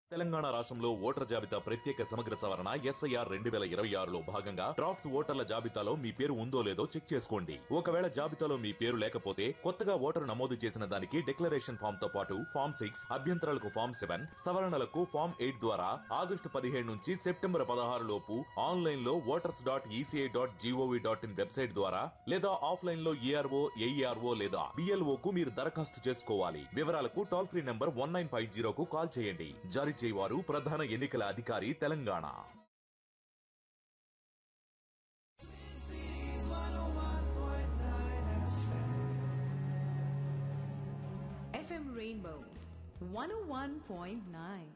తెలంగాణ రాష్ట్రంలో ఓటర్ జాబితా ప్రత్యేక సమగ్ర సవరణ ఎస్ఐఆర్ రెండు వేల ఇరవై ఆరులో భాగంగా డ్రాఫ్ట్స్ ఓటర్ల జాబితాలో మీ పేరు ఉందో లేదో చెక్ చేసుకోండి ఒకవేళ జాబితాలో మీ పేరు లేకపోతే కొత్తగా ఓటరు నమోదు చేసిన దానికి డిక్లరేషన్ ఫామ్ తో పాటు ఫామ్ సిక్స్ అభ్యంతరాలకు ఫామ్ సెవెన్ సవరణలకు ఫామ్ ఎయిట్ ద్వారా ఆగస్టు పదిహేడు నుంచి సెప్టెంబర్ పదహారు లోపు ఆన్లైన్ లో voters dot ECI dot GOV dot in website ద్వారా లేదా ఆఫ్లైన్ లో ఏఆర్ఓ ఏఈఆర్ఓ లేదా బిఎల్ఓ కు మీరు దరఖాస్తు చేసుకోవాలి వివరాలకు toll free number one nine five జీరోకు కాల్ చేయండి జారీ చేయవారు ప్రధాన ఎన్నికల అధికారి తెలంగాణ FM Rainbow 101.9.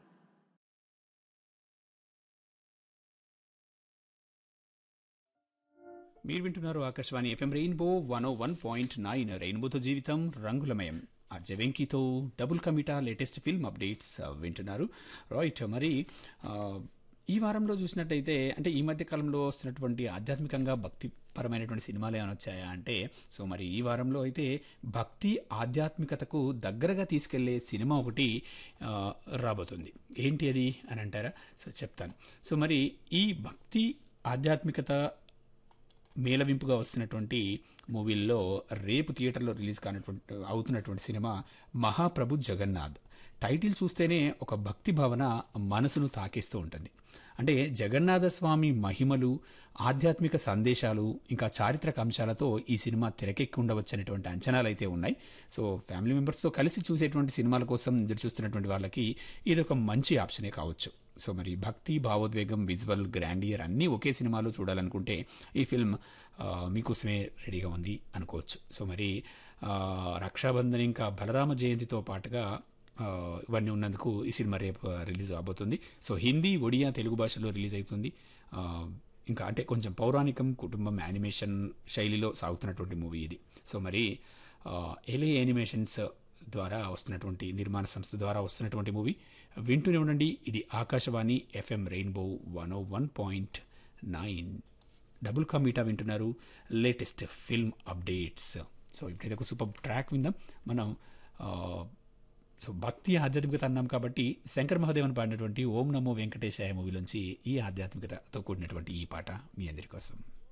మీరు వింటున్నారు Akashvani FM rainbow one O one point nine రెయిన్బోతో జీవితం రంగులమయం ఆర్జే వెంకీతో డబుల్ కమిటా లేటెస్ట్ ఫిల్మ్ అప్డేట్స్ ఆ, వింటున్నారు రైట్ మరి ఆ, ఈ వారంలో చూసినట్టయితే అంటే ఈ మధ్య కాలంలో వస్తున్నటువంటి ఆధ్యాత్మికంగా భక్తిపరమైనటువంటి సినిమాలు ఏమైనా వచ్చాయా అంటే సో మరి ఈ వారంలో అయితే భక్తి ఆధ్యాత్మికతకు దగ్గరగా తీసుకెళ్లే సినిమా ఒకటి ఆ, రాబోతుంది ఏంటి అది అని అంటారా సో చెప్తాను సో మరి ఈ భక్తి ఆధ్యాత్మికత మేలవింపుగా వస్తున్నటువంటి మూవీల్లో రేపు థియేటర్లో రిలీజ్ కానటువంటి అవుతున్నటువంటి సినిమా మహాప్రభు జగన్నాథ్ టైటిల్ చూస్తేనే ఒక భక్తి భావన మనసును తాకిస్తూ ఉంటుంది అంటే జగన్నాథ స్వామి మహిమలు ఆధ్యాత్మిక సందేశాలు ఇంకా చారిత్రక అంశాలతో ఈ సినిమా తెరకెక్కి ఉండవచ్చనేటువంటి అంచనాలు అయితే ఉన్నాయి సో ఫ్యామిలీ మెంబర్స్తో కలిసి చూసేటువంటి సినిమాల కోసం ఎదురు చూస్తున్నటువంటి వాళ్ళకి ఇది ఒక మంచి ఆప్షనే కావచ్చు సో మరి భక్తి భావోద్వేగం విజువల్ గ్రాండియర్ అన్నీ ఒకే సినిమాలో చూడాలనుకుంటే ఈ ఫిల్మ్ ఆ, మీకోసమే రెడీగా ఉంది అనుకోవచ్చు సో మరి ఆ, రక్షాబంధన్ ఇంకా బలరామ జయంతితో పాటుగా ఆ, ఇవన్నీ ఉన్నందుకు ఈ సినిమా రేపు రిలీజ్ అవబోతుంది సో హిందీ ఒడియా తెలుగు భాషలో రిలీజ్ అవుతుంది ఆ, ఇంకా అంటే కొంచెం పౌరాణికం కుటుంబం యానిమేషన్ శైలిలో సాగుతున్నటువంటి మూవీ ఇది సో మరి ఎలే యానిమేషన్స్ ద్వారా వస్తున్నటువంటి నిర్మాణ సంస్థ ద్వారా వస్తున్నటువంటి మూవీ వింటూనే ఉండండి ఇది Akashvani FM rainbow one O one point nine double కామీటా వింటున్నారు లేటెస్ట్ ఫిల్మ్ అప్డేట్స్ సో ఇప్పుడైతే ఒక సూపర్ ట్రాక్ విందాం మనం ఆ, సో భక్తి ఆధ్యాత్మికత అన్నాం కాబట్టి శంకర్ మహాదేవన్ పాడినటువంటి ఓం నమో వెంకటేశాయ మూవీలోంచి ఈ ఆధ్యాత్మికతతో కూడినటువంటి ఈ పాట మీ అందరి కోసం